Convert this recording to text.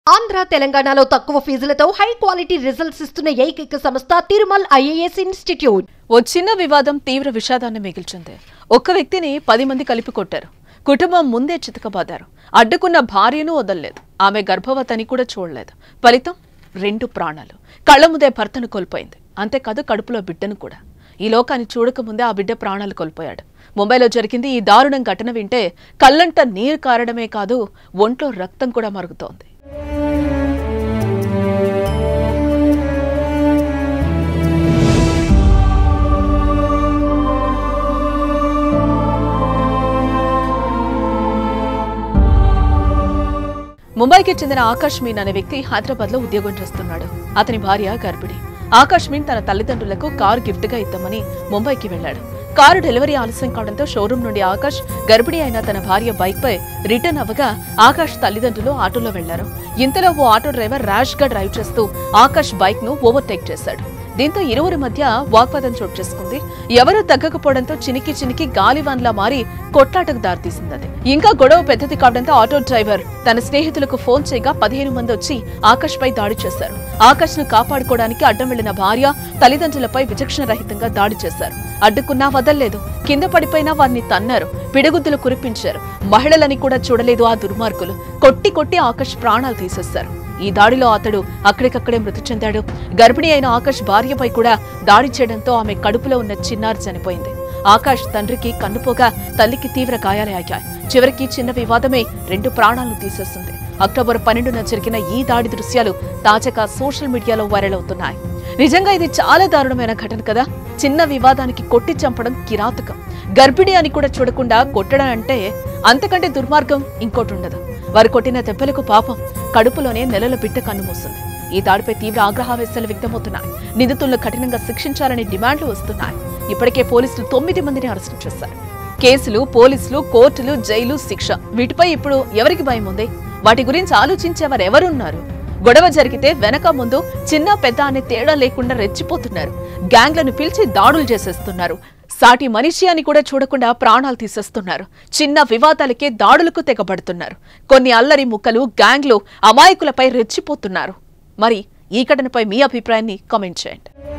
ఆంధ్ర తెలంగాణలో తక్కువ ఫీజులతో high quality results ఇస్తున్న ఏకైక సంస్థ తిరుమల్ ఐఏఎస్ ఇన్స్టిట్యూట్ ఓ చిన్న వివాదం తీవ్ర విషాదాన్ని మిగిల్చింది ఒక్క వ్యక్తిని పది మంది కలిపి కొట్టారు కుటుంబం ముందే చితకబాదారు అడ్డుకున్న భార్యను వదలలేదు ఆమె గర్భవతిని కూడా చూడలేదు ఫలితం రెండు ప్రాణాలు కళ్ళ ముందే భర్తను కోల్పోయింది అంతేకాదు కడుపులో బిడ్డను కూడా ఈ లోకాన్ని చూడకముందే ఆ బిడ్డ ప్రాణాలు కోల్పోయాడు ముంబైలో జరిగింది ఈ దారుణం ఘటన వింటే కళ్ళంట నీరు కారడమే కాదు ఒంట్లో రక్తం కూడా మరుగుతోంది ముంబైకి చెందిన ఆకాష్ మీన్ అనే వ్యక్తి హైదరాబాద్ లో ఉద్యోగం చేస్తున్నాడు అతని భార్య గర్భిణి ఆకాష్ మీన్ తన తల్లిదండ్రులకు కారు గిఫ్ట్ గా ఇద్దామని ముంబైకి వెళ్లాడు కారు డెలివరీ ఆలస్యం కావడంతో షోరూం నుండి ఆకాష్ గర్భిణి అయిన తన భార్య బైక్ పై రిటర్న్ అవ్వగా ఆకాష్ తల్లిదండ్రులు ఆటోలో వెళ్లారు ఇంతలో ఓ ఆటో డ్రైవర్ ర్యాష్ గా డ్రైవ్ చేస్తూ ఆకాష్ బైక్ ను ఓవర్టేక్ చేశాడు దీంతో ఇరువురి మధ్య వాగ్వాదం చోటు చేసుకుంది ఎవరూ తగ్గకపోవడంతో చినికి చినికి గాలివాన్లా మారి కొట్లాటకు దారితీసింది అది ఇంకా గొడవ పెద్దది కావడంతో ఆటో డ్రైవర్ తన స్నేహితులకు ఫోన్ చేయగా పదిహేను మంది వచ్చి ఆకాష్ పై దాడి చేశారు ఆకాష్ ను కాపాడుకోవడానికి అడ్డం వెళ్లిన భార్య తల్లిదండ్రులపై విచక్షణ రహితంగా దాడి చేశారు అడ్డుకున్నా వదల్లేదు కింద పడిపోయినా వారిని తన్నారు పిడగుద్దులు కురిపించారు మహిళలని కూడా చూడలేదు ఆ దుర్మార్గులు కొట్టి కొట్టి ఆకాష్ ప్రాణాలు తీసేశారు ఈ దాడిలో అతడు అక్కడికక్కడే మృతి చెందాడు గర్భిణి అయిన ఆకాష్ భార్యపై కూడా దాడి చేయడంతో ఆమె కడుపులో ఉన్న చిన్నారి చనిపోయింది ఆకాష్ తండ్రికి కన్నుపోగా తల్లికి తీవ్ర గాయాలయ్యాయి చివరికి చిన్న వివాదమే రెండు ప్రాణాలను తీసేస్తుంది అక్టోబర్ పన్నెండున జరిగిన ఈ దాడి దృశ్యాలు తాజాగా సోషల్ మీడియాలో వైరల్ అవుతున్నాయి నిజంగా ఇది చాలా దారుణమైన ఘటన కదా చిన్న వివాదానికి కొట్టి చంపడం కిరాతకం గర్భిణి అని కూడా చూడకుండా కొట్టడం అంటే అంతకంటే దుర్మార్గం ఇంకోటి ఉండదు వారు కొట్టిన దెబ్బలకు పాపం కడుపులోనే నెలల బిడ్డ కన్నుమూస్తుంది ఈ దాడిపై తీవ్ర ఆగ్రహావేశాలు వ్యక్తమవుతున్నాయి నిందితులను కఠినంగా శిక్షించాలని డిమాండ్లు వస్తున్నాయి ఇప్పటికే పోలీసులు తొమ్మిది మందిని అరెస్టు చేశారు కేసులు పోలీసులు కోర్టులు జైలు శిక్ష వీటిపై ఇప్పుడు ఎవరికి భయం ఉంది వాటి గురించి ఆలోచించేవారు ఎవరున్నారు గొడవ జరిగితే వెనక ముందు చిన్న పెద్ద అనే తేడా లేకుండా రెచ్చిపోతున్నారు గ్యాంగ్లను పిలిచి దాడులు చేసేస్తున్నారు సాటి మనిషి అని కూడా చూడకుండా ప్రాణాలు తీసేస్తున్నారు చిన్న వివాదాలకే దాడులకు తెగబడుతున్నారు కొన్ని అల్లరి ముక్కలు గ్యాంగ్లు అమాయకులపై రెచ్చిపోతున్నారు మరి ఈ ఘటనపై మీ అభిప్రాయాన్ని కామెంట్ చేయండి